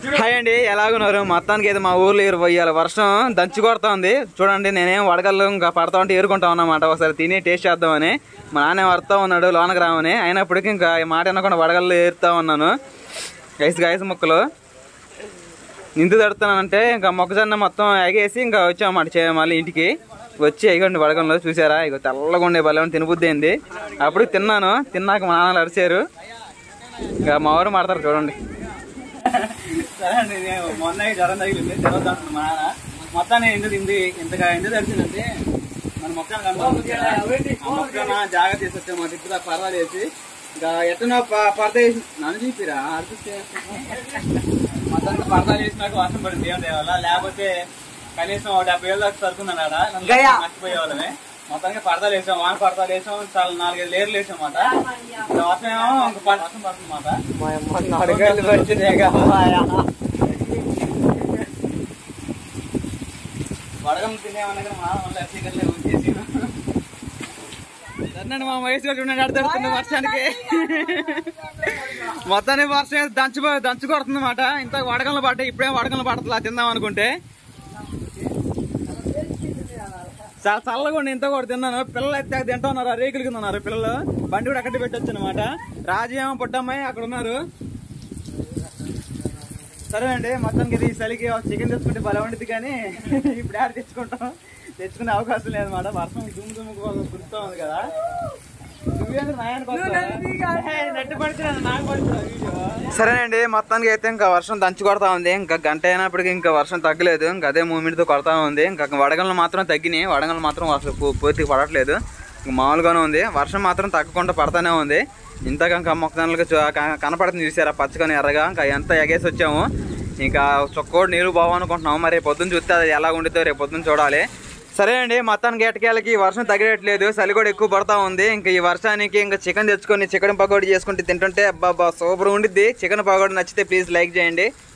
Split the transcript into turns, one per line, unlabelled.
hi అండి ఎలాగున్నారు మొత్తానికి అయితే మా ఊర్లో ఏరు పోయాలి వర్షం దంచి కొడతా ఉంది చూడండి నేనేం వడగళ్ళు ఇంకా పడతా ఉంటే ఏరుకుంటా ఉన్నమాట ఒకసారి తిని టేస్ట్ చేద్దామని మా నాన్న వడతా ఉన్నాడు లోనకి రామని అయినప్పటికీ ఇంకా ఈ మాట వినకుండా వడగళ్ళు ఏరుతా ఉన్నాను గైస్ గైస్ ముక్కలు నిందు తడుతున్నానంటే ఇంకా మొక్కజొన్న మొత్తం ఎగేసి ఇంకా వచ్చామన్నమాట చే- మళ్ళీ ఇంటికి వచ్చి ఎగండి వడగంలో చూసారా ఇక తెల్లగా ఉండే బలం తినబుద్ధి అయింది అప్పుడు తిన్నాను తిన్నాక మా నాన్నలు అరిచారు ఇంకా మా ఊరు మాడతారు చూడండి సరే అండి నేను మొన్న జ్వరం తగిలింది జ్వరం అంటుంది మా నాన్న మొత్తాన్ని ఎందుకు ఇంది ఇంతగా ఎందుకు తడిచిందంటే మన మొక్కను కనుక ఆ మొక్కన జాగ్రత్త చేసి వచ్చాము ఇప్పుడు దాకా పర్వాలేదు వేసి ఇంకా ఎట్టనో ప- పరద వేసి నన్ను చూపిరా అర్థిస్తే మొత్తానికి పరదాలు వేసినాక వర్షం పడింది ఏం దేవాల లేకపోతే కనీసం ఒక డెబ్బై ఏళ్ళ దాకా సరుకుందని ఆడ నన్ను నష్టపోయే వాళ్ళమే మొత్తానికి పరదాలు వేసాం వాన పరదాలు వేసాం చాలా నాలుగైదు లేర్లు వేసాం అన్నమాట వర్షం ఏమో ఇంక ప- వర్షం పడుతుంది అన్నమాట వడగం తినేమన్నా మా మళ్ళీ అసీకర్లే వచ్చేసి సరేనండి మా వయసు చూడండి అడతాడుతుంది వర్షానికి మొత్తానికి వర్షం అయితే దంచు దంచు కొడుతుంది అనమాట ఇంత వడగంలో పడ్డాయి ఇప్పుడే వడగంలో పడుతుందా తిందాం అనుకుంటే చాలా చల్లగా ఉండి ఇంత కూడా తిన్నాను పిల్లలు అయితే తింటా ఉన్నారు ఆ రేకులు కింద ఉన్నారు పిల్లలు బండి కూడా అక్కడ పెట్టొచ్చు అనమాట రాజేమో పుట్టమ్మాయి అక్కడ ఉన్నారు సరేనండి మొత్తానికి ఇది చలికి చికెన్ తెచ్చుకుంటే బలం ఉండేది కానీ ఇప్పుడు యాడ్ తెచ్చుకుంటాం తెచ్చుకునే అవకాశం లేదన్నమాట వర్షం దుమ్ము దుమ్ము కురుస్తా ఉంది కదా సరేనండి మొత్తానికి అయితే ఇంకా వర్షం దంచి కొడతా ఉంది ఇంకా గంట అయినప్పటికీ ఇంకా వర్షం తగ్గలేదు ఇంకా అదే మూమెంట్ తో కొడతా ఉంది ఇంకా వడగళ్ళు మాత్రం తగ్గినాయి వడగళ్ళు మాత్రం అసలు పూ- పూర్తిగా పడట్లేదు ఇంకా మామూలుగానే ఉంది వర్షం మాత్రం తగ్గకుండా పడతానే ఉంది ఇంతగా ఇంకా మొక్కజొన్నలకు చూ- క- కనపడుతుంది చూసారా పచ్చకొని ఎర్రగా ఇంకా ఎంత ఎగేసి వచ్చాము ఇంకా చొక్కోడు నీళ్ళు బాగనుకుంటున్నాము మరి రేపు పొద్దున్న చూస్తే అది ఎలా ఉండిద్దో రేపు పొద్దున్న చూడాలి సరే అండి మొత్తానికి ఎటకేళ్ళకి ఈ వర్షం తగ్గట్లేదు చలి కూడా ఎక్కువ పడతా ఉంది ఇంకా ఈ వర్షానికి ఇంకా చికెన్ తెచ్చుకొని చికెన్ పకోడీ చేసుకుంటే తింటుంటే అబ్బా సూపర్ ఉండిద్ది చికెన్ పకోడీ నచ్చితే ప్లీజ్ లైక్ చేయండి